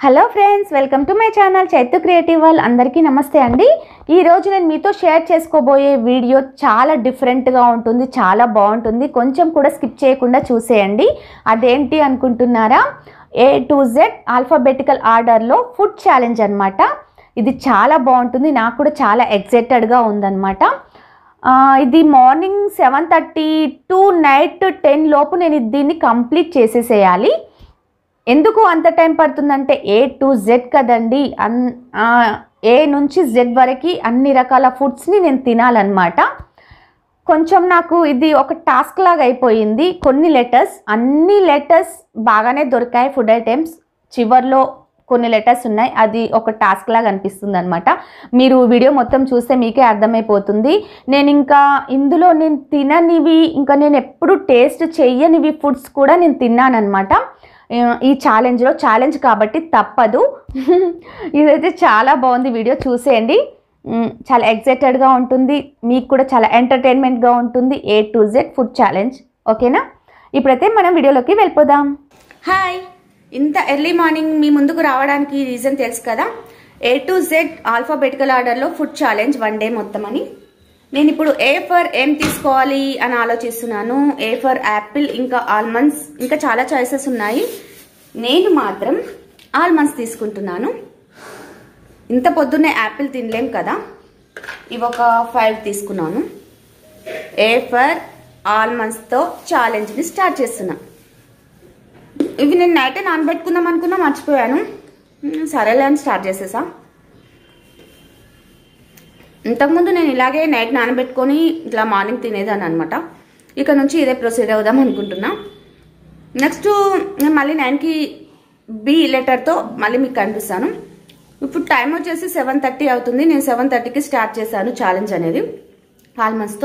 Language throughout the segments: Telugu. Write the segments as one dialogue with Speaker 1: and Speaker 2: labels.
Speaker 1: Hello friends welcome to my channel Chaitu creative world అందరికీ నమస్తే అండి ఈరోజు నేను మీతో షేర్ చేసుకోబోయే వీడియో చాలా డిఫరెంట్గా ఉంటుంది చాలా బాగుంటుంది కొంచెం కూడా స్కిప్ చేయకుండా చూసేయండి అదేంటి అనుకుంటున్నారా ఏ టు జెడ్ ఆల్ఫాబెటికల్ ఆర్డర్లో ఫుడ్ ఛాలెంజ్ అనమాట ఇది చాలా బాగుంటుంది నాకు కూడా చాలా ఎగ్జైటెడ్గా ఉందన్నమాట ఆ, ఇది morning seven thirty to night ten లోపు నేను దీన్ని కంప్లీట్ చేసేసేయాలి ఎందుకు అంత టైం పడుతుందంటే ఏ టు జెడ్ కదండి అన్ ఆ, ఏ నుంచి జెడ్ వరకు అన్ని రకాల ఫుడ్స్ని నేను తినాలన్నమాట కొంచెం నాకు ఇది ఒక టాస్క్ లాగా అయిపోయింది కొన్ని లెటర్స్ అన్ని లెటర్స్ బాగానే దొరికాయి ఫుడ్ ఐటమ్స్ చివర్లో కొన్ని లెటర్స్ ఉన్నాయి అది ఒక టాస్క్ లాగా అనిపిస్తుంది అనమాట మీరు వీడియో మొత్తం చూస్తే మీకే అర్థమైపోతుంది నేను ఇంకా ఇందులో నేను తిననివి ఇంకా నేను ఎప్పుడు టేస్ట్ చెయ్యనివి ఫుడ్స్ కూడా నేను తిన్నానమాట ఈ ఛాలెంజ్లో ఛాలెంజ్ కాబట్టి తప్పదు ఇదైతే చాలా బాగుంది వీడియో చూసేయండి మ్, చాలా ఎగ్జైటెడ్గా ఉంటుంది మీకు కూడా చాలా ఎంటర్టైన్మెంట్గా ఉంటుంది A to Z food challenge ఓకేనా ఇప్పుడైతే మనం వీడియోలోకి వెళ్ళిపోదాం హాయ్ ఇంత ఎర్లీ మార్నింగ్ మీ ముందుకు రావడానికి రీజన్ తెలుసు కదా ఏ టు జెడ్ ఆల్ఫాబెటికల్ ఆర్డర్లో ఫుడ్ ఛాలెంజ్ వన్ డే మొత్తం అని నేను ఇప్పుడు ఏ ఫర్ ఏం తీసుకోవాలి అని ఆలోచిస్తున్నాను ఏ ఫర్ యాపిల్ ఇంకా ఆల్మండ్స్ ఇంకా చాలా చాయిసెస్ ఉన్నాయి నేను మాత్రం ఆల్మండ్స్ తీసుకుంటున్నాను ఇంత పొద్దున్నే యాపిల్ తినలేం కదా ఇవి ఒక ఫైవ్ తీసుకున్నాను ఏ ఫర్ ఆల్మండ్స్తో ఛాలెంజ్ని స్టార్ట్ చేస్తున్నా ఇవి నేను నైట్ నానబెట్టుకుందాం అనుకున్నా మర్చిపోయాను మ్, సరేలే అని స్టార్ట్ చేసేసా ఇంతకుముందు నేను ఇలాగే నైట్ నానబెట్టుకొని ఇట్లా మార్నింగ్ తినేదాన్ని అనమాట ఇక నుంచి ఇదే ప్రొసీడ్ అవుదాం అనుకుంటున్నా నెక్స్ట్ నేను మళ్ళీ నైన్కి బి లెటర్తో మళ్ళీ మీకు కనిపిస్తాను ఇప్పుడు టైం వచ్చేసి సెవెన్ థర్టీ అవుతుంది నేను సెవెన్ థర్టీకి స్టార్ట్ చేశాను ఛాలెంజ్ అనేది ఆల్మస్తో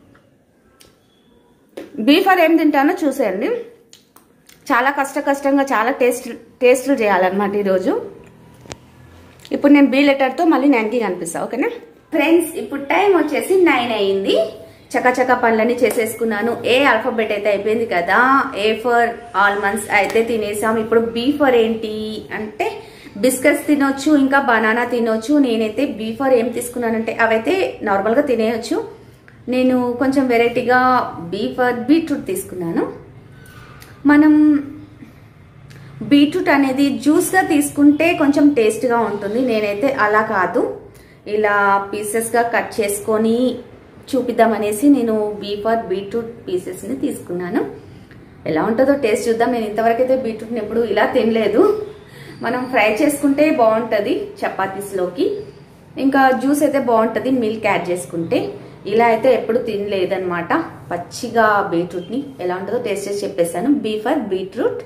Speaker 1: బీ ఫర్ ఏం తింటానో చూసేయండి చాలా కష్ట కష్టంగా చాలా టేస్ట్ టేస్ట్లు చేయాలన్నమాట ఈరోజు ఇప్పుడు నేను బీ లెటర్తో మళ్ళీ నైన్కి కనిపిస్తా ఓకేనా ఫ్రెండ్స్ ఇప్పుడు టైం వచ్చేసి నైన్ అయ్యింది చకచక పనులన్నీ చేసేసుకున్నాను ఏ ఆల్ఫాబెట్ అయితే అయిపోయింది కదా ఏ ఫర్ ఆల్మండ్స్ అయితే తినేసాం ఇప్పుడు బీ ఫర్ ఏంటి అంటే బిస్కెట్స్ తినొచ్చు ఇంకా బనానా తినొచ్చు నేనైతే బీ ఫర్ ఏం తీసుకున్నానంటే అవైతే నార్మల్గా తినేయచ్చు నేను కొంచెం వెరైటీగా బీ ఫర్ బీట్రూట్ తీసుకున్నాను మనం బీట్రూట్ అనేది జ్యూస్గా తీసుకుంటే కొంచెం టేస్ట్గా ఉంటుంది నేనైతే అలా కాదు ఇలా పీసెస్గా కట్ చేసుకొని చూపిద్దామనేసి నేను బీఫర్ బీట్రూట్ పీసెస్ని తీసుకున్నాను ఎలా ఉంటుందో టేస్ట్ చూద్దాం నేను ఇంతవరకు అయితే బీట్రూట్ని ఎప్పుడు ఇలా తినలేదు మనం ఫ్రై చేసుకుంటే బాగుంటుంది చపాతీస్లోకి ఇంకా జ్యూస్ అయితే బాగుంటుంది మిల్క్ యాడ్ చేసుకుంటే ఇలా అయితే ఎప్పుడు తినలేదన్నమాట పచ్చిగా బీట్రూట్ని ఎలా ఉంటుందో టేస్ట్ చేసి చెప్పేశాను బీఫర్ బీట్రూట్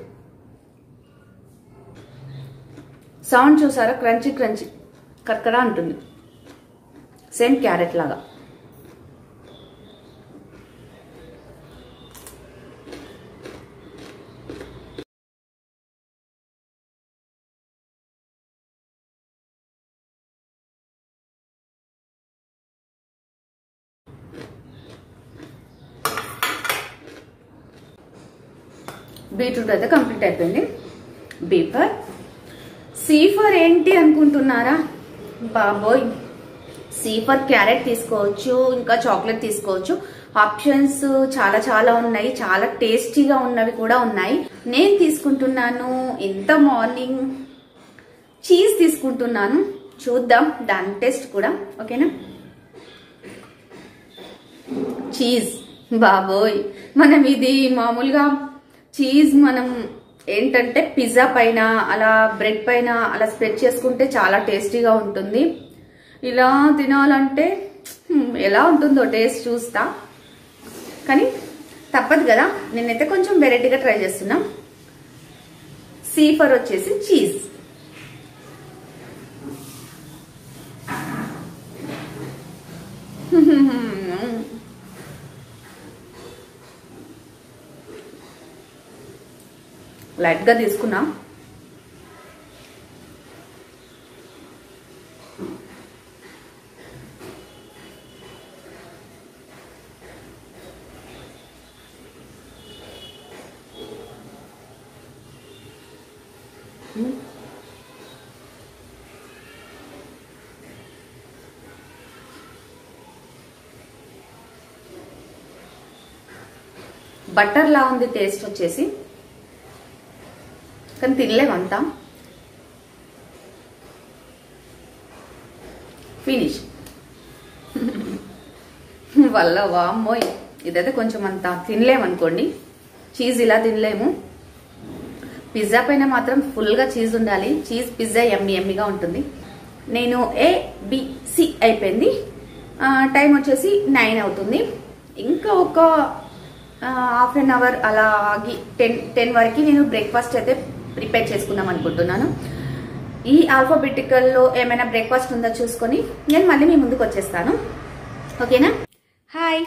Speaker 1: సౌండ్ చూసారా క్రంచి క్రంచి కక్కడా ఉంటుంది సేమ్ క్యారెట్ లాగా బీట్రూట్ అయితే కంప్లీట్ అయిపోయింది బీఫర్ సీఫర్ ఏంటి అనుకుంటున్నారా బాబోయ్ సీఫర్ క్యారెట్ తీసుకోవచ్చు ఇంకా చాక్లెట్ తీసుకోవచ్చు ఆప్షన్స్ చాలా చాలా ఉన్నాయి చాలా టేస్టీగా ఉన్నవి కూడా ఉన్నాయి నేను తీసుకుంటున్నాను ఇంత మార్నింగ్ చీజ్ తీసుకుంటున్నాను చూద్దాం దాని టేస్ట్ కూడా ఓకేనా చీజ్ బాబోయ్ మనం ఇది మామూలుగా చీజ్ మనం ఏంటంటే పిజ్జా పైన అలా బ్రెడ్ పైన అలా స్ప్రెడ్ చేసుకుంటే చాలా టేస్టీగా ఉంటుంది ఇలా తినాలంటే హ్మ్, ఎలా ఉంటుందో టేస్ట్ చూస్తా కానీ తప్పదు కదా నేనైతే కొంచెం వెరైటీగా ట్రై చేస్తున్నా సీఫర్ వచ్చేసి చీజ్ లైట్గా తీసుకున్నా బటర్ లా ఉంది టేస్ట్ వచ్చేసి కానీ తినలేమంతా ఫినిష్ వల్ల వామ్మో ఇదైతే కొంచెం అంత తినలేమనుకోండి చీజ్ ఇలా తినలేము పిజ్జా పైన మాత్రం ఫుల్గా చీజ్ ఉండాలి చీజ్ పిజ్జా ఎమ్మి ఎమ్మిగా ఉంటుంది నేను ఏ బిసి అయిపోయింది ఆ, టైం వచ్చేసి నైన్ అవుతుంది ఇంకా ఒక హాఫ్ అన్ అవర్ అలా ఆగి టెన్ టెన్ వరకు నేను బ్రేక్ఫాస్ట్ అయితే ప్రిపేర్ చేసుకుందాం అనుకుంటున్నాను ఈ ఆల్ఫాబెటికల్లో ఏమైనా బ్రేక్ఫాస్ట్ ఉందో చూసుకొని నేను మళ్ళీ మీ ముందుకు వచ్చేస్తాను ఓకేనా హాయ్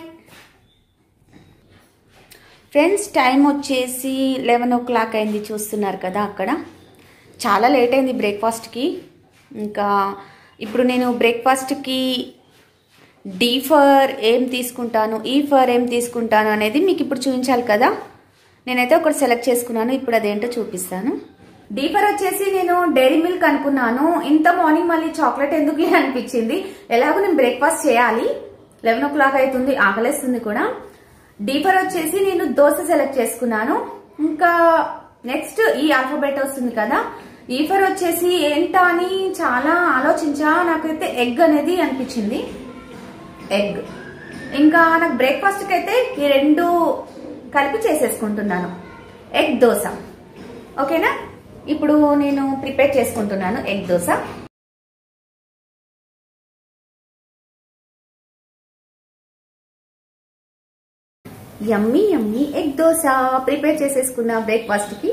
Speaker 1: ఫ్రెండ్స్ టైం వచ్చేసి లెవెన్ ఓ క్లాక్ అయింది చూస్తున్నారు కదా అక్కడ చాలా లేట్ అయింది బ్రేక్ఫాస్ట్కి ఇంకా ఇప్పుడు నేను బ్రేక్ఫాస్ట్కి డి ఫర్ ఏం తీసుకుంటాను ఈ ఫర్ ఏం తీసుకుంటాను అనేది మీకు ఇప్పుడు చూపించాలి కదా నేనైతే ఒకటి సెలెక్ట్ చేసుకున్నాను ఇప్పుడు అదేంటో చూపిస్తాను డి ఫర్ వచ్చేసి నేను డైరీ మిల్క్ అనుకున్నాను ఇంత మార్నింగ్ మళ్ళీ చాక్లెట్ ఎందుకు లే అనిపించింది ఎలాగో నేను బ్రేక్ఫాస్ట్ చేయాలి లెవెన్ ఓ క్లాక్ అవుతుంది ఆకలేస్తుంది కూడా డి ఫర్ వచ్చేసి నేను దోశ సెలెక్ట్ చేసుకున్నాను ఇంకా నెక్స్ట్ ఈ ఆల్ఫాబెట్ వస్తుంది కదా ఈ ఫర్ వచ్చేసి ఏంటా అని చాలా ఆలోచించా నాకైతే ఎగ్ అనేది అనిపించింది ఎగ్ ఇంకా నాకు బ్రేక్ఫాస్ట్కి అయితే ఈ రెండు కలిపి చేసేసుకుంటున్నాను ఎగ్ దోశ ఓకేనా ఇప్పుడు నేను ప్రిపేర్ చేసుకుంటున్నాను egg dosa yummy yummy egg dosa prepare చేసేసుకున్న బ్రేక్ఫాస్ట్కి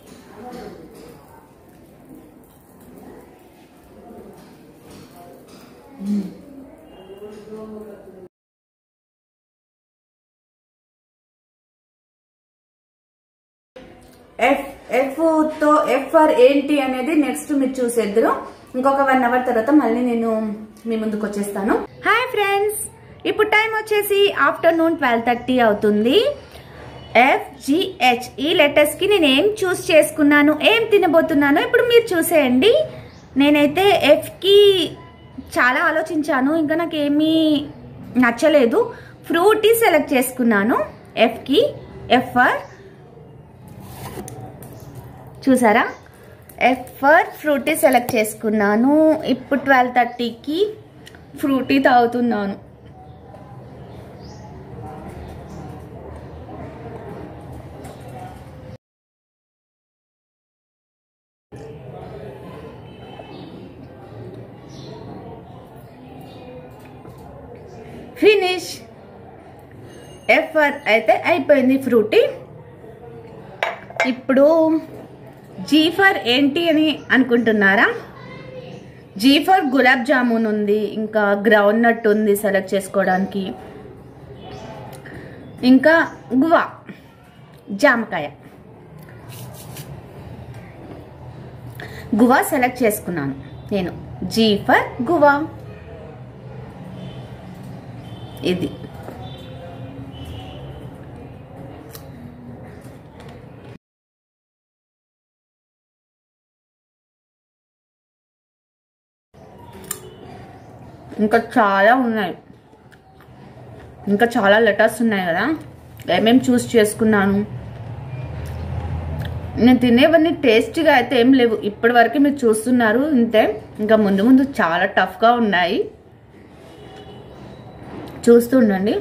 Speaker 1: ఎఫ్ ఎఫ్ తో ఎఫ్ ఆర్ ఏంటి అనేది నెక్స్ట్ మీరు చూసేద్దరు ఇంకొక వన్ అవర్ తర్వాత మళ్ళీ నేను మీ ముందుకు వచ్చేస్తాను హాయ్ ఫ్రెండ్స్ ఇప్పుడు టైం వచ్చేసి ఆఫ్టర్నూన్ ట్వెల్వ్ థర్టీ అవుతుంది ఎఫ్ జిహెచ్ ఈ లెటర్స్ కి నేను ఏం చూస్ చేసుకున్నాను ఏం తినబోతున్నానో ఇప్పుడు మీరు చూసేయండి నేనైతే ఎఫ్ కి చాలా ఆలోచించాను ఇంకా నాకు ఏమీ నచ్చలేదు ఫ్రూటీ సెలెక్ట్ చేసుకున్నాను ఎఫ్ కి ఎఫ్ ఆర్ చూసారా ఎఫర్ ఫ్రూటీ సెలెక్ట్ చేసుకున్నాను ఇప్పుడు ట్వెల్వ్ థర్టీకి ఫ్రూటీ తాగుతున్నాను ఫినిష్ ఎఫర్ అయితే అయిపోయింది ఫ్రూటీ ఇప్పుడు జీ ఫర్ ఏంటి అని అనుకుంటున్నారా జీ ఫర్ గులాబ్ జామున్ ఉంది ఇంకా గ్రౌండ్ నట్ ఉంది సెలెక్ట్ చేసుకోవడానికి ఇంకా గువా జామకాయ గువా సెలెక్ట్ చేసుకున్నాను నేను జీ ఫర్ గువా ఇది ఇంకా చాలా ఉన్నాయి ఇంకా చాలా లెటర్స్ ఉన్నాయి కదా ఏమేం చూస్ చేసుకున్నాను నేను తినేవన్నీ టేస్టీగా అయితే ఏం లేవు ఇప్పటి వరకు మీరు చూస్తున్నారు ఇంతే ఇంకా ముందు ముందు చాలా టఫ్గా ఉన్నాయి చూస్తూ ఉండండి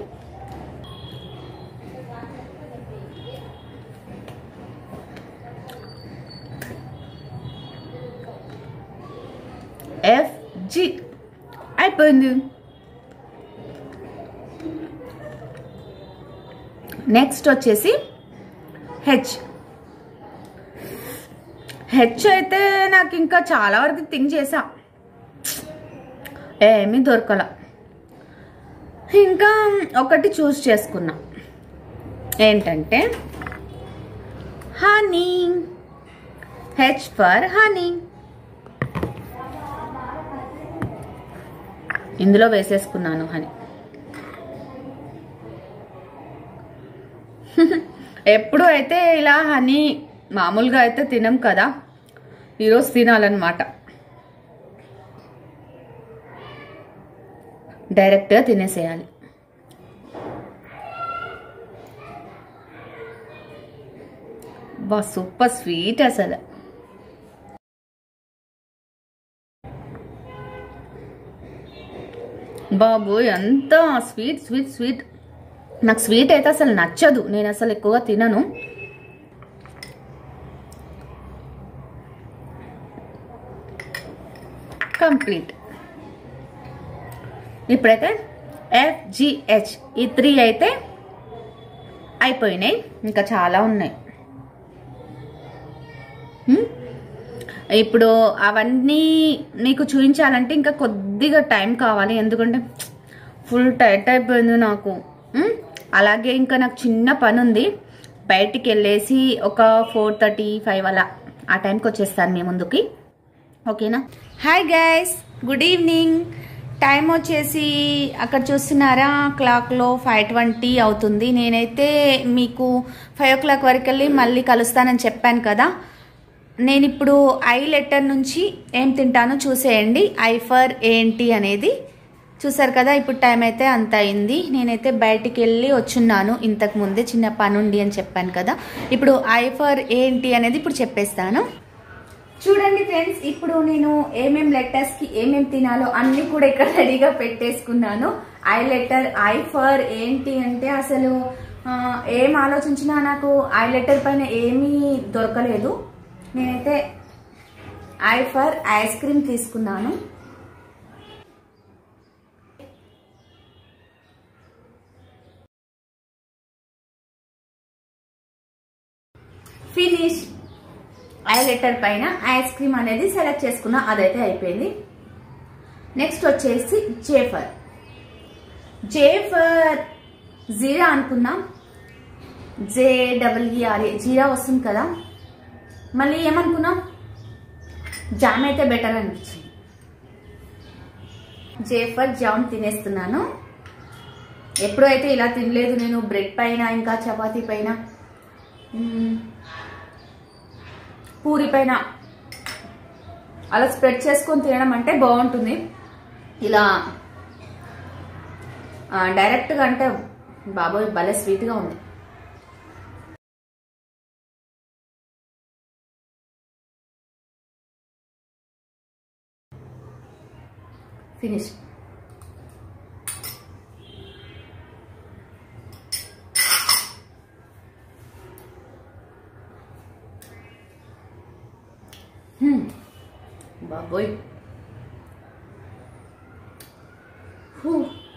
Speaker 1: ఎఫ్ జి అయిపోయింది నెక్స్ట్ వచ్చేసి హెచ్ హెచ్ అయితే నాకు ఇంకా చాలా వరకు థింక్ చేసా ఏమీ దొరకల ఇంకా ఒకటి చూస్ చేసుకున్నా ఏంటంటే హనీ హెచ్ ఫర్ హనీ ఇందులో వేసేసుకున్నాను హనీ ఎప్పుడు అయితే ఇలా హనీ మామూలుగా అయితే తినం కదా ఈరోజు తినాలన్నమాట డైరెక్ట్గా తినేసేయాలి బా సూపర్ స్వీట్ అసలు బాబు ఎంత స్వీట్ స్వీట్ స్వీట్ నాకు స్వీట్ అయితే అసలు నచ్చదు నేను అసలు ఎక్కువగా తినను కంప్లీట్ ఇప్పుడైతే ఎఫ్జిహెచ్ ఈ త్రీ అయితే అయిపోయినాయి ఇంకా చాలా ఉన్నాయి హ్మ్? ఇప్పుడు అవన్నీ నీకు చూపించాలంటే ఇంకా కొద్దిగా టైం కావాలి ఎందుకంటే ఫుల్ టైట్ అయిపోయింది నాకు హ్మ్? అలాగే ఇంకా నాకు చిన్న పని ఉంది బయటికి వెళ్ళేసి ఒక ఫోర్ థర్టీ ఫైవ్ అలా ఆ టైంకి వచ్చేస్తాను మీ ముందుకి ఓకేనా hi guys good evening time వచ్చేసి అక్కడ చూస్తున్నారా క్లాక్లో ఫైవ్ ట్వంటీ అవుతుంది నేనైతే మీకు ఫైవ్ ఓ క్లాక్ వరకు వెళ్ళి మళ్ళీ కలుస్తానని చెప్పాను కదా నేను ఇప్పుడు ఐ లెటర్ నుంచి ఏం తింటానో చూసేయండి ఐ ఫర్ ఏంటి అనేది చూసారు కదా ఇప్పుడు టైం అయితే అంత అయింది నేనైతే బయటికి వెళ్ళి వచ్చున్నాను ఇంతకు ముందే చిన్న పని ఉంది అని చెప్పాను కదా ఇప్పుడు ఐ ఫర్ ఏంటి అనేది ఇప్పుడు చెప్పేస్తాను చూడండి ఫ్రెండ్స్ ఇప్పుడు నేను ఏమేం లెటర్స్ కి ఏమేం తినాలో అన్ని కూడా ఇక్కడ రెడీగా పెట్టేసుకున్నాను ఐ లెటర్ ఐ ఫర్ ఏంటి అంటే అసలు ఆ, ఏం ఆలోచించినా నాకు ఐ లెటర్ పైన ఏమీ దొరకలేదు నేనైతే ఐ ఫర్ ఐస్ క్రీమ్ తీసుకున్నాను ఫినిష్ ఐ లెటర్ పైన ఐస్ క్రీమ్ అనేది సెలెక్ట్ చేసుకున్నా అదైతే అయిపోయింది నెక్స్ట్ వచ్చేసి జేఫర్ జేఫర్ జీరా అనుకున్నాం జే డబ్ల్యూఆర్ జీరా వస్తుంది కదా మళ్ళీ ఏమనుకున్నాం జామ్ అయితే బెటర్ అనిపించింది జేఫర్ జామ్ తినేస్తున్నాను ఎప్పుడూ అయితే ఇలా తినలేదు నేను బ్రెడ్ పైన ఇంకా చపాతీ పైన మ్మ్, పూరి పైన అలా స్ప్రెడ్ చేసుకొని తినడం అంటే బాగుంటుంది ఇలా ఆ, డైరెక్ట్గా అంటే బాబోయ్ భలే స్వీట్గా ఉంది ఫినిష్ హ్మ్. బాబోయ్ హూ.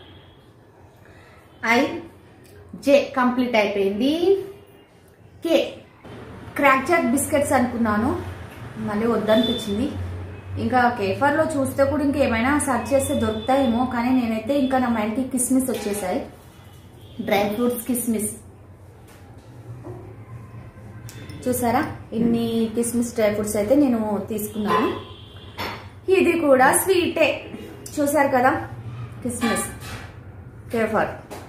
Speaker 1: ఐ జే కంప్లీట్ అయిపోయింది కే క్రాక్ జాక్ బిస్కెట్స్ అనుకున్నాను మళ్ళీ వద్దనిపించింది ఇంకా కేఫర్లో చూస్తే కూడా ఇంకేమైనా సెర్చ్ చేస్తే దొరుకుతాయేమో కానీ నేనైతే ఇంకా నా మైండ్కి కిస్మిస్ వచ్చేసాయి డ్రై ఫ్రూట్స్ కిస్మిస్ చూసారా ఇన్ని కిస్మిస్ డ్రై ఫ్రూట్స్ అయితే నేను తీసుకున్నాను ఇది కూడా స్వీటే చూసారు కదా కిస్మిస్ కేఫర్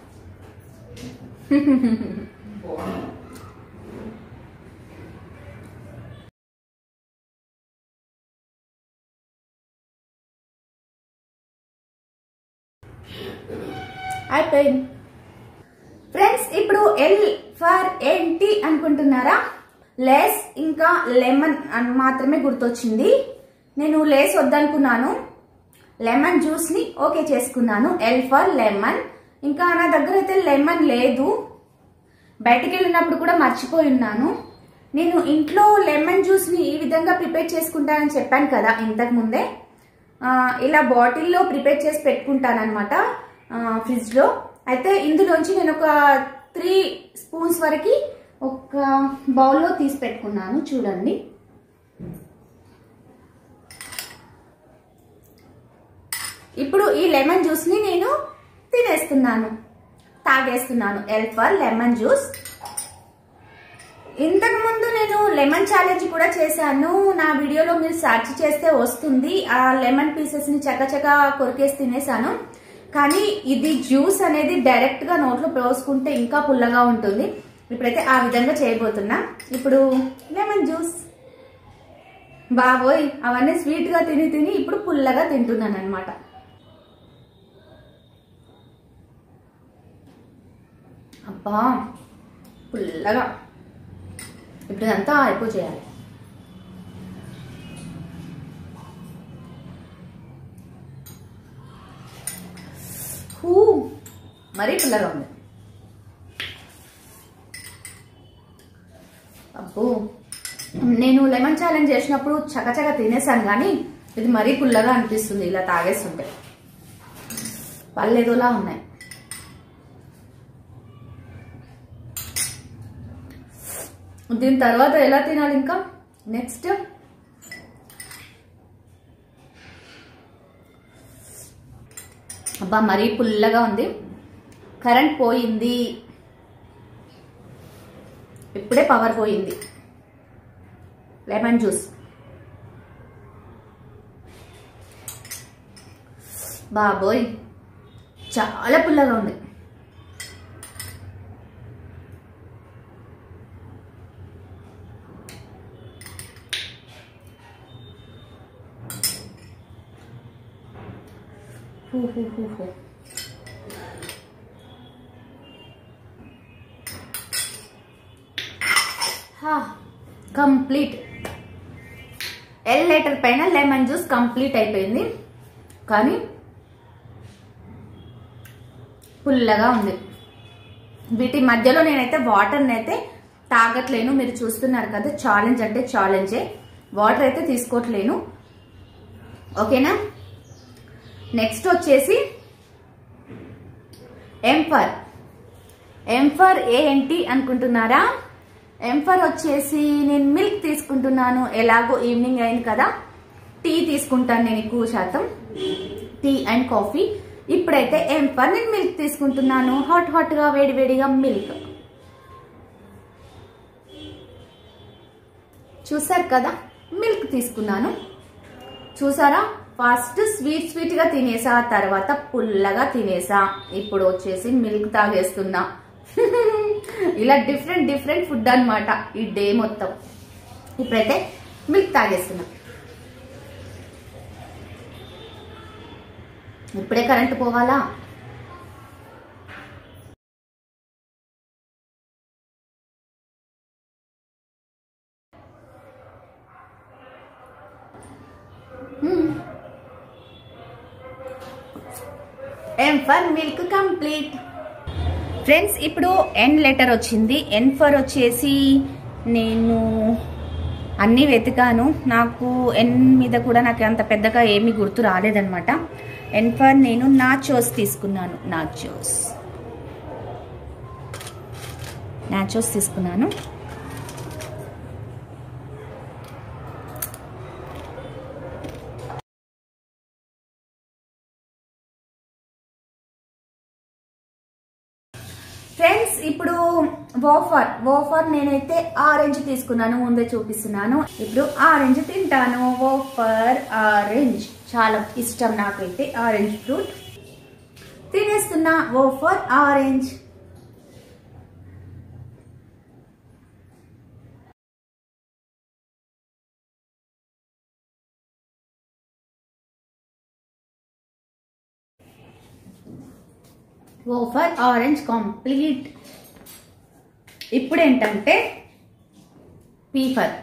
Speaker 1: అయిపోయింది ఫ్రెండ్స్ ఇప్పుడు ఎల్ ఫర్ ఏంటి అనుకుంటున్నారా లేస్ ఇంకా లెమన్ అని మాత్రమే గుర్తొచ్చింది నేను లేస్ వద్దనుకున్నాను లెమన్ జ్యూస్ ని ఓకే చేసుకున్నాను ఎల్ ఫర్ లెమన్ ఇంకా నా దగ్గర అయితే లెమన్ లేదు బయటికి వెళ్ళినప్పుడు కూడా మర్చిపోయి ఉన్నాను నేను ఇంట్లో లెమన్ జ్యూస్ ని ఈ విధంగా ప్రిపేర్ చేసుకుంటానని చెప్పాను కదా ఇంతకు ముందే ఆ, ఇలా బాటిల్లో ప్రిపేర్ చేసి పెట్టుకుంటాను అనమాట ఫ్రిడ్జ్ లో అయితే ఇందులోంచి నేను ఒక త్రీ స్పూన్స్ వరకు ఒక బౌల్లో తీసి పెట్టుకున్నాను చూడండి ఇప్పుడు ఈ లెమన్ జ్యూస్ ని నేను తినేస్తున్నాను తాగేస్తున్నాను ఎల్ ఫర్ లెమన్ జ్యూస్ ఇంతకు ముందు నేను లెమన్ ఛాలెంజ్ కూడా చేశాను నా వీడియోలో మీరు సెర్చ్ చేస్తే వస్తుంది ఆ లెమన్ పీసెస్ ని చకచక కొరికేసి తినేసాను కానీ ఇది జ్యూస్ అనేది డైరెక్ట్ గా నోట్లో పోసుకుంటే ఇంకా పుల్లగా ఉంటుంది ఇప్పుడైతే ఆ విధంగా చేయబోతున్నా ఇప్పుడు లెమన్ జ్యూస్ బాబోయ్ అవన్నీ స్వీట్ గా తిని తిని ఇప్పుడు పుల్లగా తింటున్నాను అనమాట అబ్బా పుల్లగా ఇప్పుడు ఇదంతా అయిపో చేయాలి హూ మరీ పిల్లగా ఉంది అబ్బో నేను లెమన్ ఛాలెంజ్ చేసినప్పుడు చకచక తినేసాను కానీ ఇది మరీ పుల్లగా అనిపిస్తుంది ఇలా తాగేస్తుంటే పళ్ళు ఏదోలా ఉన్నాయి దీని తర్వాత ఎలా తినాలి ఇంకా నెక్స్ట్ అబ్బా మరీ పుల్లగా ఉంది కరెంట్ పోయింది ఇప్పుడే పవర్ పోయింది లెమన్ జ్యూస్ బాబోయ్ చాలా పుల్లగా ఉంది హూ హూ హూ హూ కంప్లీట్ ఎల్ లీటర్ పైన లెమన్ జ్యూస్ కంప్లీట్ అయిపోయింది కానీ పుల్లగా ఉంది వీటి మధ్యలో నేనైతే వాటర్ని అయితే తాగట్లేను మీరు చూస్తున్నారు కదా ఛాలెంజ్ అంటే ఛాలెంజే వాటర్ అయితే తీసుకోవట్లేను ఓకేనా నెక్స్ట్ వచ్చేసి ఎంఫర్ ఎంఫర్ ఏంటి అనుకుంటున్నారా ఎంఫర్ వచ్చేసి నేను మిల్క్ తీసుకుంటున్నాను ఎలాగో ఈవినింగ్ అయింది కదా టీ తీసుకుంటాను నేను ఎక్కువ శాతం టీ అండ్ కాఫీ ఇప్పుడైతే ఎంఫర్ నేను మిల్క్ తీసుకుంటున్నాను హాట్ హాట్ గా వేడి వేడిగా మిల్క్ చూసారు కదా మిల్క్ తీసుకున్నాను చూసారా ఫస్ట్ స్వీట్ స్వీట్ గా తినేసా తర్వాత పుల్లగా తినేసా ఇప్పుడు వచ్చేసి మిల్క్ తాగేస్తున్నా ఇలా డిఫరెంట్ డిఫరెంట్ ఫుడ్ అన్నమాట ఈ డే మొత్తం ఇప్పుడైతే మిల్క్ తాగేస్తున్నా ఇప్పుడే కరెంటు పోవాలా M for milk complete friends ఇప్పుడు ఎన్ లెటర్ వచ్చింది ఎన్ ఫర్ వచ్చేసి నేను అన్నీ వెతికాను నాకు ఎన్ మీద కూడా నాకు అంత పెద్దగా ఏమీ గుర్తు రాలేదనమాట ఎన్ ఫర్ నేను నాచోస్ తీసుకున్నాను నాచోస్ నాచోస్ తీసుకున్నాను ఫ్రెండ్స్ ఇప్పుడు వోఫర్ వోఫర్ నేనైతే ఆరెంజ్ తీసుకున్నాను ముందే చూపిస్తున్నాను ఇప్పుడు ఆరెంజ్ తింటాను వోఫర్ ఆరెంజ్ చాలా ఇష్టం నాకైతే ఆరెంజ్ ఫ్రూట్ తినేస్తున్నా O for orange O for orange complete ఇప్పుడు ఏంటంటే పీఫర్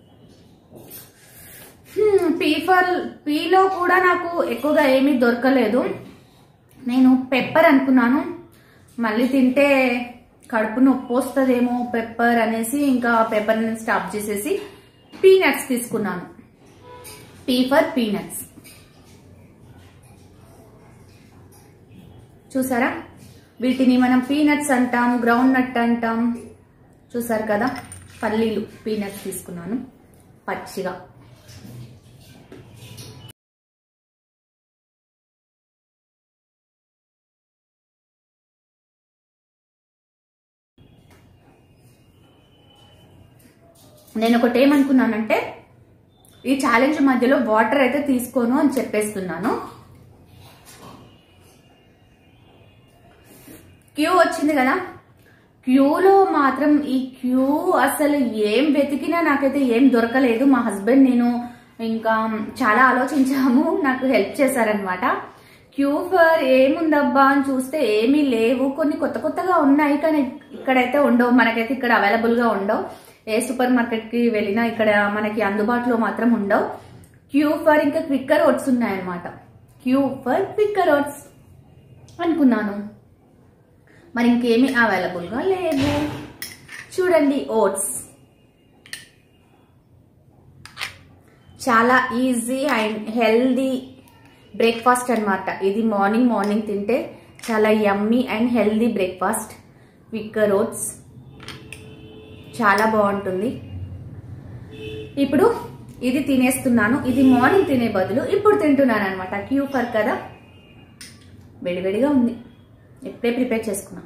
Speaker 1: పీఫర్ పీలో కూడా నాకు ఎక్కువగా ఏమీ దొరకలేదు నేను పెప్పర్ అనుకున్నాను మళ్ళీ తింటే కడుపు నొప్పి వస్తుందేమో పెప్పర్ అనేసి ఇంకా పెప్పర్ స్టాప్ చేసేసి పీనట్స్ తీసుకున్నాను పీఫర్ పీనట్స్ చూసారా వీటిని మనం పీనట్స్ అంటాం గ్రౌండ్ నట్ అంటాం చూసారు కదా పల్లీలు పీనట్స్ తీసుకున్నాను పచ్చిగా నేను ఒకటి ఏమనుకున్నానంటే ఈ ఛాలెంజ్ మధ్యలో వాటర్ అయితే తీసుకోను అని చెప్పేస్తున్నాను క్యూ వచ్చింది కదా క్యూలో మాత్రం ఈ క్యూ అసలు ఏం వెతికినా నాకైతే ఏం దొరకలేదు మా హస్బెండ్ నేను ఇంకా చాలా ఆలోచించాము నాకు హెల్ప్ చేశారనమాట క్యూ ఫర్ ఏముందబ్బా అని చూస్తే ఏమీ లేవు కొన్ని కొత్త కొత్తగా ఉన్నాయి కానీ ఇక్కడైతే ఉండవు మనకైతే ఇక్కడ అవైలబుల్ గా ఉండవు ఏ సూపర్ మార్కెట్కి వెళ్ళినా ఇక్కడ మనకి అందుబాటులో మాత్రం ఉండవు క్యూ ఫర్ ఇంకా క్విక్కర్ ఓట్స్ ఉన్నాయన్నమాట క్యూ ఫర్ క్విక్కర్ ఓట్స్ అనుకున్నాను మరి ఇంకేమీ అవైలబుల్గా లేదు చూడండి ఓట్స్ చాలా ఈజీ అండ్ హెల్దీ బ్రేక్ఫాస్ట్ అన్నమాట ఇది మార్నింగ్ మార్నింగ్ తింటే చాలా yummy and healthy breakfast quicker oats చాలా బాగుంటుంది ఇప్పుడు ఇది తినేస్తున్నాను ఇది మార్నింగ్ తినే బదులు ఇప్పుడు తింటున్నాను అనమాట క్యూ ఫర్ కదా వేడివేడిగా ఉంది ఇప్పుడే ప్రిపేర్ చేసుకున్నా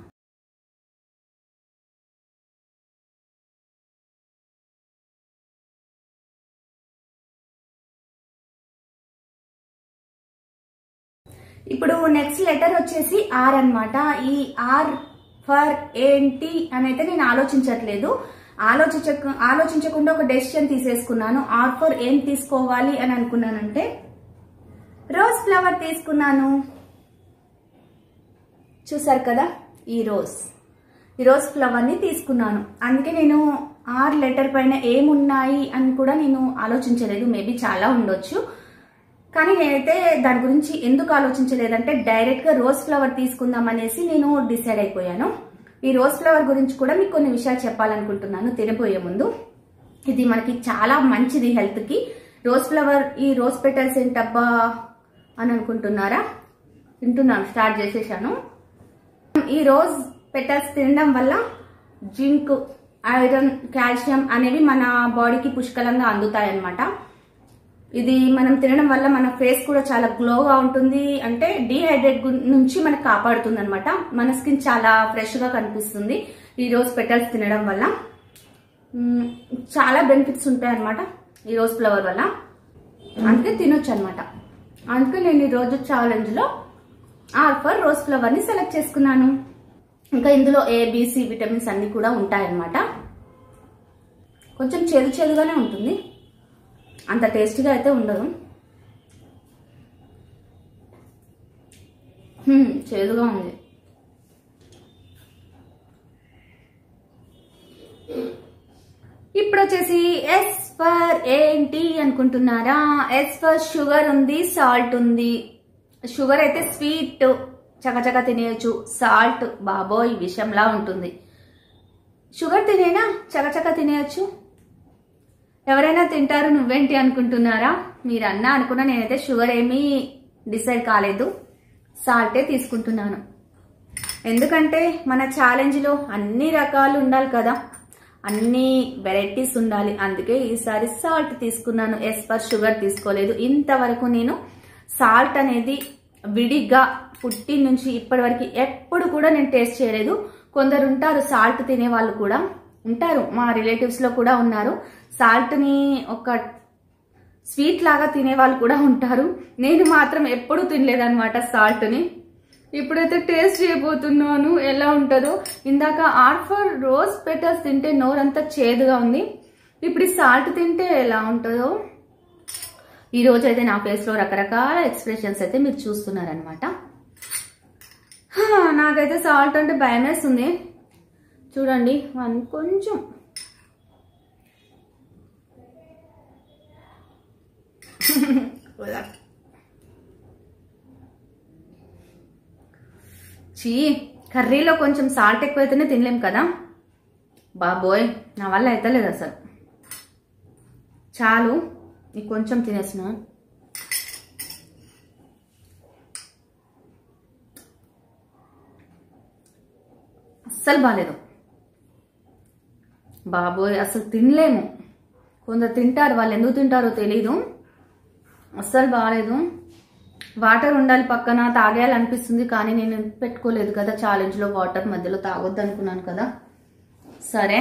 Speaker 1: ఇప్పుడు నెక్స్ట్ లెటర్ వచ్చేసి ఆర్ అన్నమాట ఈ ఆర్ ఫర్ ఏంటి అని అయితే నేను ఆలోచించట్లేదు ఆలోచించ ఆలోచించకుండా ఒక డెసిషన్ తీసేసుకున్నాను ఆర్ ఫర్ ఏం తీసుకోవాలి అని అనుకున్నానంటే రోజ్ ఫ్లవర్ తీసుకున్నాను చూసారు కదా ఈ రోజ్ ఈ రోజ్ ఫ్లవర్ని తీసుకున్నాను అందుకే నేను ఆర్ లెటర్ పైన ఏమున్నాయి అని కూడా నేను ఆలోచించలేదు మేబీ చాలా ఉండొచ్చు కానీ నేనైతే దాని గురించి ఎందుకు ఆలోచించలేదంటే డైరెక్ట్గా రోజ్ ఫ్లవర్ తీసుకుందాం అనేసి నేను డిసైడ్ అయిపోయాను ఈ రోజ్ ఫ్లవర్ గురించి కూడా మీకు కొన్ని విషయాలు చెప్పాలనుకుంటున్నాను తినబోయే ముందు ఇది మనకి చాలా మంచిది హెల్త్కి రోజ్ ఫ్లవర్ ఈ రోజ్ పెటల్స్ ఏంటబ్బా అని అనుకుంటున్నారా తింటున్నాను స్టార్ట్ చేసేసాను ఈ రోజ్ పెటల్స్ తినడం వల్ల జింక్ ఐరన్ కాల్షియం అనేవి మన బాడీకి పుష్కలంగా అందుతాయి అన్నమాట ఇది మనం తినడం వల్ల మన ఫేస్ కూడా చాలా గ్లోగా ఉంటుంది అంటే డీహైడ్రేట్ నుంచి మనకు కాపాడుతుంది అనమాట మన స్కిన్ చాలా ఫ్రెష్ గా కనిపిస్తుంది ఈ రోజు పెటల్స్ తినడం వల్ల మ్, చాలా బెనిఫిట్స్ ఉంటాయి అనమాట ఈ రోజ్ ఫ్లవర్ వల్ల అందుకే తినొచ్చు అనమాట అందుకే నేను ఈ రోజు ఛాలెంజ్ లో ఆల్ఫర్ రోజ్ ఫ్లవర్ ని సెలెక్ట్ చేసుకున్నాను ఇంకా ఇందులో ఏ బీసీ విటమిన్స్ అన్ని కూడా ఉంటాయన్నమాట కొంచెం చేదు చేదుగానే ఉంటుంది అంత టేస్టీగా అయితే ఉండదు హ్మ్, చేదుగా ఉంది ఇప్పుడు వచ్చేసి ఎస్ ఫర్ ఏంటి అనుకుంటున్నారా ఎస్ ఫర్ షుగర్ ఉంది సాల్ట్ ఉంది షుగర్ అయితే స్వీట్ చకచక తినేయచ్చు సాల్ట్ బాబోయ్ విషంలా ఉంటుంది షుగర్ తినేనా చకచక తినేయచ్చు ఎవరైనా తింటారు నువ్వేంటి అనుకుంటున్నారా మీరు అన్నా అనుకున్నా నేనైతే షుగర్ ఏమీ డిసైడ్ కాలేదు సాల్టే తీసుకుంటున్నాను ఎందుకంటే మన ఛాలెంజ్లో అన్ని రకాలు ఉండాలి కదా అన్ని వెరైటీస్ ఉండాలి అందుకే ఈసారి సాల్ట్ తీసుకున్నాను ఎస్ ఫర్ షుగర్ తీసుకోలేదు ఇంతవరకు నేను సాల్ట్ అనేది విడిగా పుట్టి నుంచి ఇప్పటి వరకు ఎప్పుడు కూడా నేను టేస్ట్ చేయలేదు కొందరు ఉంటారు సాల్ట్ తినే వాళ్ళు కూడా ఉంటారు మా రిలేటివ్స్ లో కూడా ఉన్నారు సాల్ట్ ని ఒక స్వీట్ లాగా తినే వాళ్ళు కూడా ఉంటారు నేను మాత్రం ఎప్పుడు తినలేదన్నమాట సాల్ట్ ని ఇప్పుడైతే టేస్ట్ చేయబోతున్నాను ఎలా ఉంటుందో ఇందాక ఆర్ఫర్ రోజ్ పెటల్స్ తింటే నోరంతా చేదుగా ఉంది ఇప్పుడు ఈ సాల్ట్ తింటే ఎలా ఉంటుందో ఈ రోజు అయితే నా ఫేస్ లో రకరకాల ఎక్స్ప్రెషన్స్ అయితే మీరు చూస్తున్నారనమాట నాకైతే సాల్ట్ అంటే భయం వేస్తుంది చూడండి వన్ కొంచెం చీ కర్రీలో కొంచెం సాల్ట్ ఎక్కువైతేనే తినలేం కదా బాబోయ్ నా వల్ల అవుతలేదు అసలు చాలు నీకు కొంచెం తినేసిన అస్సలు బాగాలేదు బాబోయ్ అసలు తినలేము కొందరు తింటారు వాళ్ళు ఎందుకు తింటారో తెలీదు అస్సలు బాగాలేదు వాటర్ ఉండాలి పక్కన తాగేయాలనిపిస్తుంది కానీ నేను పెట్టుకోలేదు కదా ఛాలెంజ్లో వాటర్ మధ్యలో తాగొద్దు అనుకున్నాను కదా సరే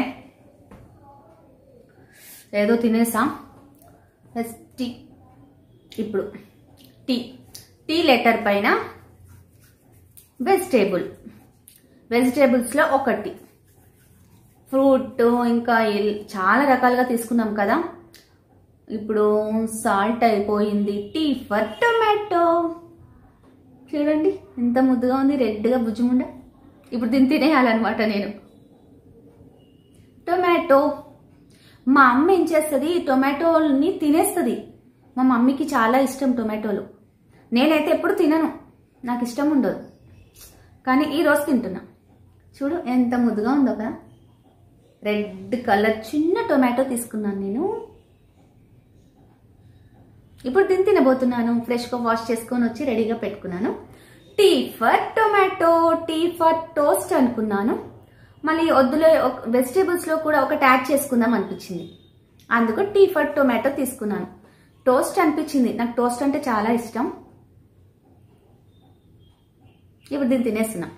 Speaker 1: ఏదో తినేసా ప్లస్ టీ ఇప్పుడు టీ టీ లెటర్ పైన వెజిటేబుల్ వెజిటేబుల్స్లో ఒకటి ఫ్రూట్ ఇంకా ఎల్- చాలా రకాలుగా తీసుకున్నాం కదా ఇప్పుడు సాల్ట్ అయిపోయింది టీ ఫర్ టొమాటో చూడండి ఎంత ముద్దుగా ఉంది రెడ్గా బుజ్జుముండ ఇప్పుడు దీన్ని తినేయాలన్నమాట నేను టొమాటో మా అమ్మ ఏం చేస్తుంది ఈ టొమాటోల్ని తినేస్తుంది మా మమ్మీకి చాలా ఇష్టం టొమాటోలు నేనైతే ఎప్పుడు తినను నాకు ఇష్టం ఉండదు కానీ ఈ రోజు తింటున్నా చూడు ఎంత ముద్దుగా ఉందో కదా రెడ్ కలర్ చిన్న టొమాటో తీసుకున్నాను నేను ఇప్పుడు తిని తినబోతున్నాను ఫ్రెష్గా వాష్ చేసుకొని వచ్చి రెడీగా పెట్టుకున్నాను T for tomato T for toast అనుకున్నాను మళ్ళీ వద్దులే వెజిటేబుల్స్లో కూడా ఒకటి యాడ్ చేసుకుందాం అనిపించింది అందుకు టీ ఫర్ టొమాటో తీసుకున్నాను టోస్ట్ అనిపించింది నాకు టోస్ట్ అంటే చాలా ఇష్టం ఇప్పుడు దీన్ని తినేస్తున్నా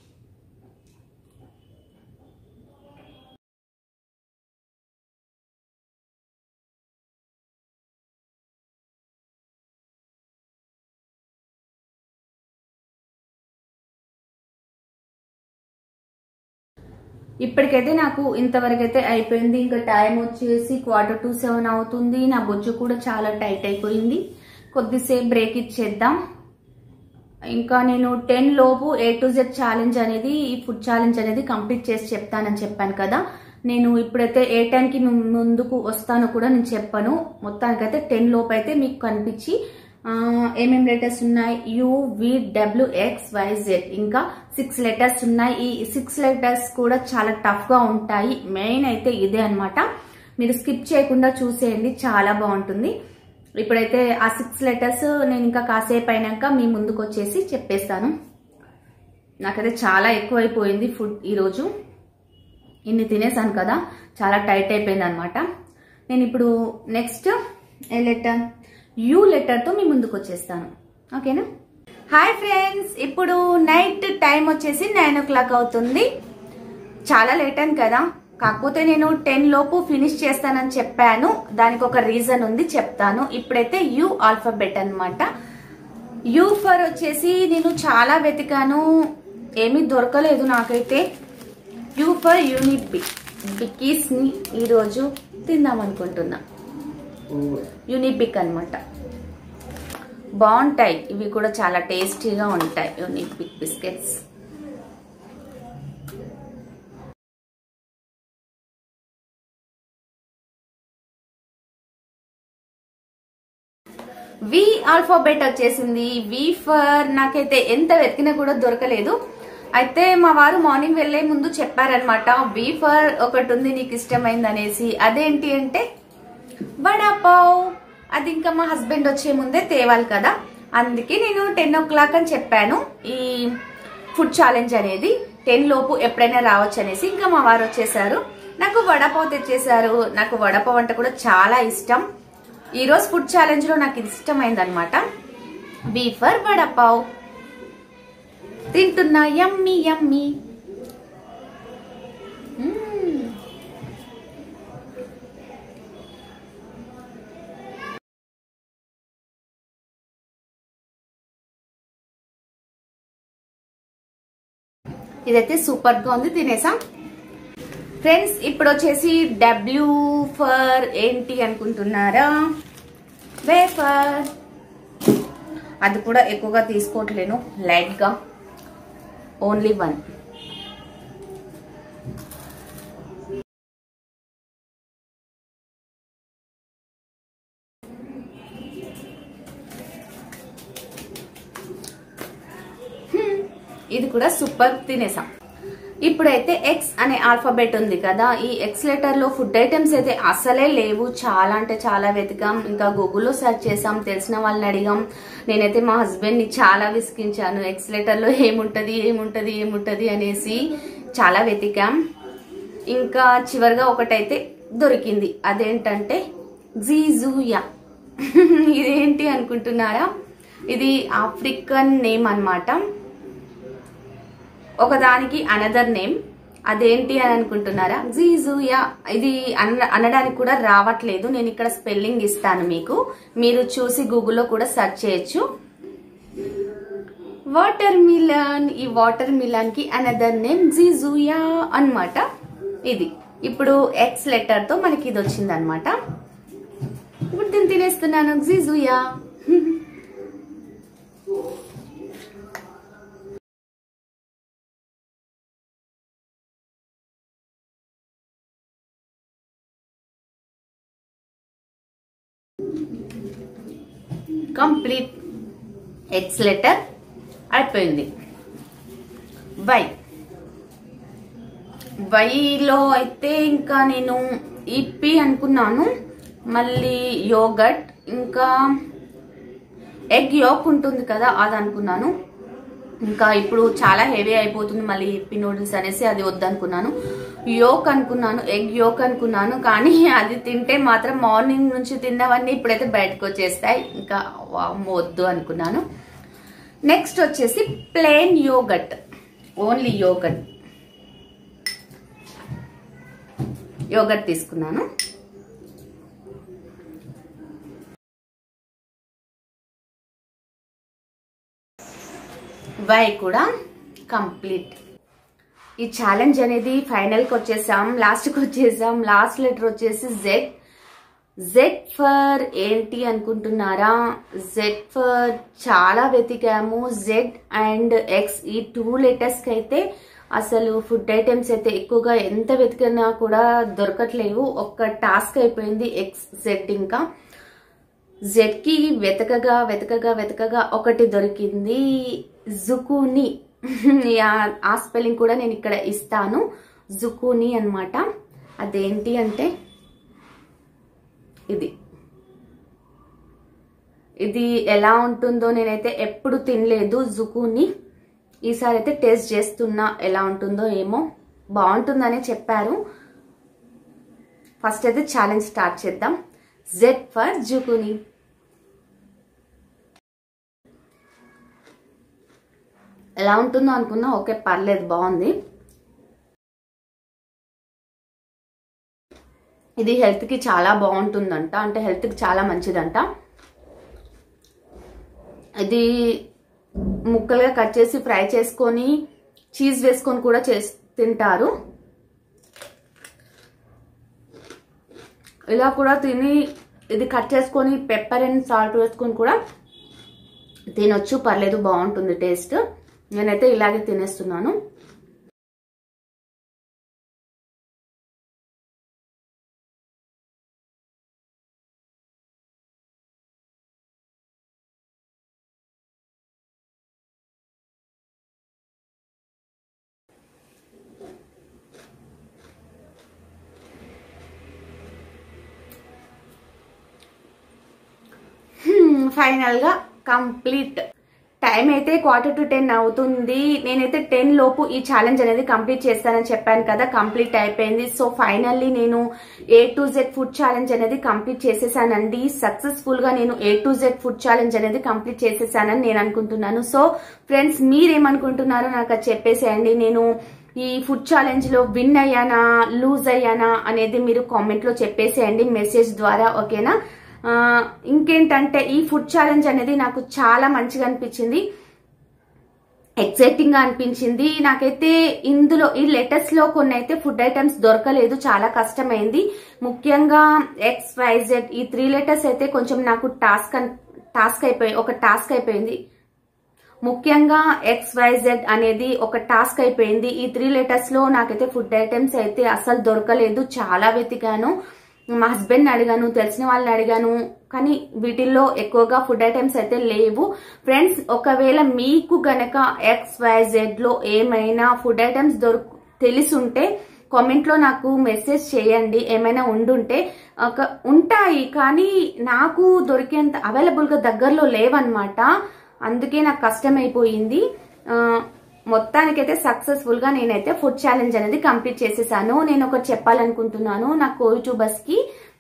Speaker 1: ఇప్పటికైతే నాకు ఇంతవరకు అయితే అయిపోయింది ఇంకా టైం వచ్చేసి క్వార్టర్ టు సెవెన్ అవుతుంది నా బొజ్జు కూడా చాలా టైట్ అయిపోయింది కొద్దిసేపు బ్రేక్ ఇచ్చేద్దాం ఇంకా నేను టెన్ లోపు ఏ టు జెడ్ ఛాలెంజ్ అనేది ఈ ఫుడ్ ఛాలెంజ్ అనేది కంప్లీట్ చేసి చెప్తానని చెప్పాను కదా నేను ఇప్పుడైతే ఏ టైంకి ముందుకు వస్తానో కూడా నేను చెప్పాను మొత్తానికైతే టెన్ లోపు అయితే మీకు కనిపించి ఏమేమి లెటర్స్ ఉన్నాయి U V W X Y Z ఇంకా సిక్స్ లెటర్స్ ఉన్నాయి ఈ సిక్స్ లెటర్స్ కూడా చాలా టఫ్ గా ఉంటాయి మెయిన్ అయితే ఇదే అనమాట మీరు స్కిప్ చేయకుండా చూసేయండి చాలా బాగుంటుంది ఇప్పుడైతే ఆ సిక్స్ లెటర్స్ నేను ఇంకా కాసేపు అయినాక మీ ముందుకు వచ్చేసి చెప్పేస్తాను నాకైతే చాలా ఎక్కువైపోయింది ఫుడ్ ఈరోజు ఇన్ని తినేసాను కదా చాలా టైట్ అయిపోయింది అనమాట నేను ఇప్పుడు నెక్స్ట్ ఏ లెటర్ యూ లెటర్తో మీ ముందుకు వచ్చేస్తాను ఓకేనా హాయ్ ఫ్రెండ్స్ ఇప్పుడు నైట్ టైం వచ్చేసి నైన్ ఓ క్లాక్ అవుతుంది చాలా లేట్ అయింది కదా కాకపోతే నేను టెన్ లోపు ఫినిష్ చేస్తానని చెప్పాను దానికి ఒక రీజన్ ఉంది చెప్తాను ఇప్పుడైతే యూ ఆల్ఫాబెట్ అనమాట యూ ఫర్ వచ్చేసి నేను చాలా వెతికాను ఏమీ దొరకలేదు నాకైతే యూ ఫర్ యూనిబిక్ బిక్కీస్ని ఈరోజు తిందాం అనుకుంటున్నా యూనిబిక్ అనమాట బాగుంటాయి ఇవి కూడా చాలా టేస్టీగా ఉంటాయి యూనిబిక్ బిస్కెట్స్ వి ఆల్ఫాబెట్ వచ్చేసింది వి ఫర్ నాకైతే ఎంత వెతికినా కూడా దొరకలేదు అయితే మా వారు మార్నింగ్ వెళ్లే ముందు చెప్పారనమాట వి ఫర్ ఒకటి ఉంది నీకు ఇష్టమైంది అనేసి అదేంటి అంటే వడాపావ్ అది ఇంకా మా హస్బెండ్ వచ్చే ముందే తేవాలి కదా అందుకే నేను టెన్ ఓ క్లాక్ అని చెప్పాను ఈ ఫుడ్ ఛాలెంజ్ అనేది టెన్ లోపు ఎప్పుడైనా రావచ్చు అనేసి ఇంకా మా వారు వచ్చేసారు నాకు వడపావ్ తెచ్చేసారు నాకు వడపావ్ అంటే కూడా చాలా ఇష్టం ఈ రోజు ఫుడ్ ఛాలెంజ్ లో నాకు ఇది ఇష్టమైంది అనమాట బీఫర్ వడపావ్ తింటున్నా యమ్మీ యమ్మీ ఇదైతే సూపర్ గా ఉంది తినేసాం ఫ్రెండ్స్ ఇప్పుడు వచ్చేసి డబ్ల్యూ ఫర్ ఏంటి అనుకుంటున్నారా వేఫర్ అది కూడా ఎక్కువగా తీసుకోవట్లేను లైట్ గా ఓన్లీ వన్ ఇది కూడా సూపర్ తినేసాం ఇప్పుడైతే ఎక్స్ అనే ఆల్ఫాబెట్ ఉంది కదా ఈ ఎక్స్ లెటర్ లో ఫుడ్ ఐటమ్స్ అయితే అసలే లేవు చాలా అంటే చాలా వెతికాం ఇంకా గూగుల్లో సెర్చ్ చేసాం తెలిసిన వాళ్ళని అడిగాం నేనైతే మా హస్బెండ్ ని చాలా విసిగించాను ఎక్స్ లెటర్ లో ఏముంటది ఏముంటది ఏముంటది అనేసి చాలా వెతికాం ఇంకా చివరిగా ఒకటైతే దొరికింది అదేంటంటే జీజూయా ఇదేంటి అనుకుంటున్నారా ఇది ఆఫ్రికన్ నేమ్ అన్నమాట ఒకదానికి అనదర్ నేమ్ అదేంటి అని అనుకుంటున్నారా జీజూయా ఇది అన అనడానికి కూడా రావట్లేదు నేను ఇక్కడ స్పెల్లింగ్ ఇస్తాను మీకు మీరు చూసి గూగుల్లో కూడా సెర్చ్ చేయొచ్చు వాటర్ మిలన్ ఈ వాటర్ మిలన్ కి అనదర్ నేమ్ జీజూయా అన్నమాట ఇది ఇప్పుడు ఎక్స్ లెటర్ తో మనకి ఇది వచ్చింది అనమాట ఇప్పుడు దీన్ని తినేస్తున్నాను జీజూయా కంప్లీట్ ఎక్స్ లెటర్ అయిపోయింది వై వైలో అయితే ఇంకా నేను ఇప్పి అనుకున్నాను మళ్ళీ యోగట్ ఇంకా ఎగ్ యోక్ ఉంటుంది కదా అది అనుకున్నాను ఇంకా ఇప్పుడు చాలా హెవీ అయిపోతుంది మళ్ళీ ఇప్పి నూడిల్స్ అనేసి అది వద్దనుకున్నాను యోక్ అనుకున్నాను ఎగ్ యోక్ అనుకున్నాను కానీ అది తింటే మాత్రం మార్నింగ్ నుంచి తిన్నవన్నీ ఇప్పుడైతే బయటకు వచ్చేస్తాయి ఇంకా వామ్మో వద్దు అనుకున్నాను నెక్స్ట్ వచ్చేసి plain yogurt only yogurt yogurt తీసుకున్నాను వై కూడా కంప్లీట్ ఈ ఛాలెంజ్ అనేది ఫైనల్కి వచ్చేసాం లాస్ట్కి వచ్చేసాం లాస్ట్ లెటర్ వచ్చేసి జెడ్ జెడ్ ఫర్ ఏంటి అనుకుంటున్నారా జెడ్ ఫర్ చాలా వెతికాము జెడ్ అండ్ ఎక్స్ ఈ టూ లెటర్స్కి అయితే అసలు ఫుడ్ ఐటమ్స్ అయితే ఎక్కువగా ఎంత వెతికినా కూడా దొరకట్లేవు ఒక్క టాస్క్ అయిపోయింది ఎక్స్ జెడ్ ఇంకా జెడ్ కి వెతకగా వెతకగా వెతకగా ఒకటి దొరికింది జుకుని ఆ స్పెల్లింగ్ కూడా నేను ఇక్కడ ఇస్తాను జుకుని అన్నమాట అదేంటి అంటే ఇది ఇది ఎలా ఉంటుందో నేనైతే ఎప్పుడు తినలేదు జుకుని ఈసారి అయితే టేస్ట్ చేస్తున్నా ఎలా ఉంటుందో ఏమో బాగుంటుందని చెప్పారు ఫస్ట్ అయితే ఛాలెంజ్ స్టార్ట్ చేద్దాం జెడ్ ఫర్ జుకుని ఎలా ఉంటుందో అనుకున్నా ఓకే పర్లేదు బాగుంది ఇది హెల్త్కి చాలా బాగుంటుందంట అంటే హెల్త్కి చాలా మంచిదంట ఇది ముక్కలుగా కట్ చేసి ఫ్రై చేసుకొని చీజ్ వేసుకొని కూడా చేసి తింటారు ఇలా కూడా తిని ఇది కట్ చేసుకొని పెప్పర్ అండ్ సాల్ట్ వేసుకొని కూడా తినొచ్చు పర్లేదు బాగుంటుంది టేస్ట్ నేనైతే ఇలాగే తినేస్తున్నాను ఫైనల్ గా కంప్లీట్ టైం అయితే క్వార్టర్ టు టెన్ అవుతుంది నేనైతే టెన్ లోపు ఈ ఛాలెంజ్ అనేది కంప్లీట్ చేస్తానని చెప్పాను కదా కంప్లీట్ అయిపోయింది సో ఫైనల్లీ నేను A to Z food challenge అనేది కంప్లీట్ చేసేసానండి సక్సెస్ఫుల్ గా నేను A to Z food challenge అనేది కంప్లీట్ చేసేసానని నేను అనుకుంటున్నాను సో ఫ్రెండ్స్ మీరేమనుకుంటున్నారో నాకు అది చెప్పేసేయండి నేను ఈ ఫుడ్ ఛాలెంజ్ లో విన్ అయ్యానా లూజ్ అయ్యానా అనేది మీరు కామెంట్ లో చెప్పేసేయండి మెసేజ్ ద్వారా ఓకేనా ఆ, ఇంకేంటంటే ఈ ఫుడ్ ఛాలెంజ్ అనేది నాకు చాలా మంచిగా అనిపించింది ఎక్సైటింగ్ గా అనిపించింది నాకైతే ఇందులో ఈ లెటర్స్ లో కొన్ని అయితే ఫుడ్ ఐటమ్స్ దొరకలేదు చాలా కష్టమైంది ముఖ్యంగా ఎక్స్ వైజెడ్ ఈ త్రీ లెటర్స్ అయితే కొంచెం నాకు టాస్క్ టాస్క్ అయిపోయి ఒక టాస్క్ అయిపోయింది ముఖ్యంగా ఎక్స్ వైజెడ్ అనేది ఒక టాస్క్ అయిపోయింది ఈ త్రీ లెటర్స్ లో నాకైతే ఫుడ్ ఐటమ్స్ అయితే అసలు దొరకలేదు చాలా వెతికాను మా హస్బెండ్ అడిగాను తెలిసిన వాళ్ళని అడిగాను కానీ వీటిల్లో ఎక్కువగా ఫుడ్ ఐటమ్స్ అయితే లేవు ఫ్రెండ్స్ ఒకవేళ మీకు గనక ఎక్స్ వైజెడ్ లో ఏమైనా ఫుడ్ ఐటమ్స్ దొరుకు తెలిసుంటే కామెంట్ లో నాకు మెసేజ్ చేయండి ఏమైనా ఉండుంటే ఒక ఉంటాయి కానీ నాకు దొరికేంత అవైలబుల్ గా దగ్గరలో లేవన్నమాట అందుకే నాకు కష్టమైపోయింది ఆ, మొత్తానికైతే సక్సెస్ఫుల్ గా నేనైతే ఫుడ్ ఛాలెంజ్ అనేది కంప్లీట్ చేసేసాను నేను ఒకటి చెప్పాలనుకుంటున్నాను నా కోవిట్యూబర్స్ కి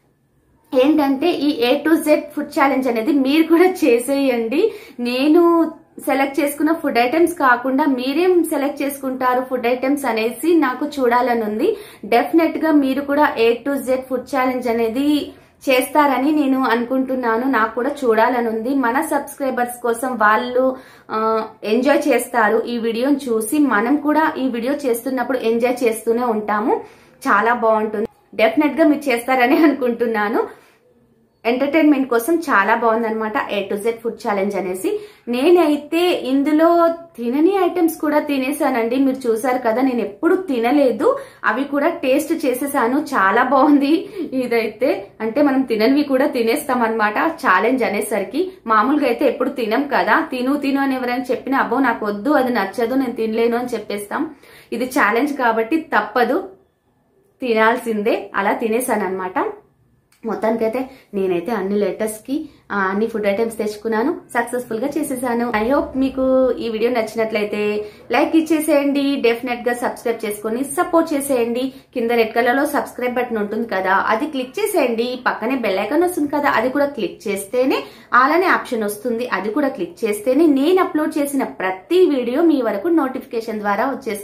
Speaker 1: ఏంటంటే ఈ A to Z food challenge అనేది మీరు కూడా చేసేయండి నేను సెలెక్ట్ చేసుకున్న ఫుడ్ ఐటమ్స్ కాకుండా మీరేం సెలెక్ట్ చేసుకుంటారు ఫుడ్ ఐటమ్స్ అనేసి నాకు చూడాలని ఉంది డెఫినెట్ గా మీరు కూడా A to Z food challenge అనేది చేస్తారని నేను అనుకుంటున్నాను నాకు కూడా చూడాలని ఉంది మన సబ్స్క్రైబర్స్ కోసం వాళ్ళు ఎంజాయ్ చేస్తారు ఈ వీడియోని చూసి మనం కూడా ఈ వీడియో చేస్తున్నప్పుడు ఎంజాయ్ చేస్తూనే ఉంటాము చాలా బాగుంటుంది డెఫినెట్ గా మీరు చేస్తారని అనుకుంటున్నాను ఎంటర్టైన్మెంట్ కోసం చాలా బాగుందన్నమాట A to Z food challenge అనేసి నేనైతే ఇందులో తినని ఐటమ్స్ కూడా తినేసానండి మీరు చూసారు కదా నేను ఎప్పుడు తినలేదు అవి కూడా టేస్ట్ చేసేసాను చాలా బాగుంది ఇదైతే అంటే మనం తిననివి కూడా తినేస్తాం అనమాట ఛాలెంజ్ అనేసరికి మామూలుగా అయితే ఎప్పుడు తినం కదా తిను తిను అని ఎవరైనా చెప్పినా అబ్బో నాకు వద్దు అది నచ్చదు నేను తినలేను అని చెప్పేస్తాం ఇది ఛాలెంజ్ కాబట్టి తప్పదు తినాల్సిందే అలా తినేసాను అనమాట మొత్తానికైతే నేనైతే అన్ని లెటర్స్ కి ఆ, అన్ని ఫుడ్ ఐటమ్స్ తెచ్చుకున్నాను సక్సెస్ఫుల్ గా చేసేసాను ఐ హోప్ మీకు ఈ వీడియో నచ్చినట్లయితే లైక్ ఇచ్చేసేయండి డెఫినెట్ గా సబ్స్క్రైబ్ చేసుకొని సపోర్ట్ చేసేయండి కింద రెడ్ కలర్ లో సబ్స్క్రైబ్ బటన్ ఉంటుంది కదా అది క్లిక్ చేసేయండి పక్కనే బెల్ ఐకాన్ వస్తుంది కదా అది కూడా క్లిక్ చేస్తేనే అలానే ఆప్షన్ వస్తుంది అది కూడా క్లిక్ చేస్తేనే నేను అప్లోడ్ చేసిన ప్రతి వీడియో మీ వరకు నోటిఫికేషన్ ద్వారా వచ్చేస్తుంది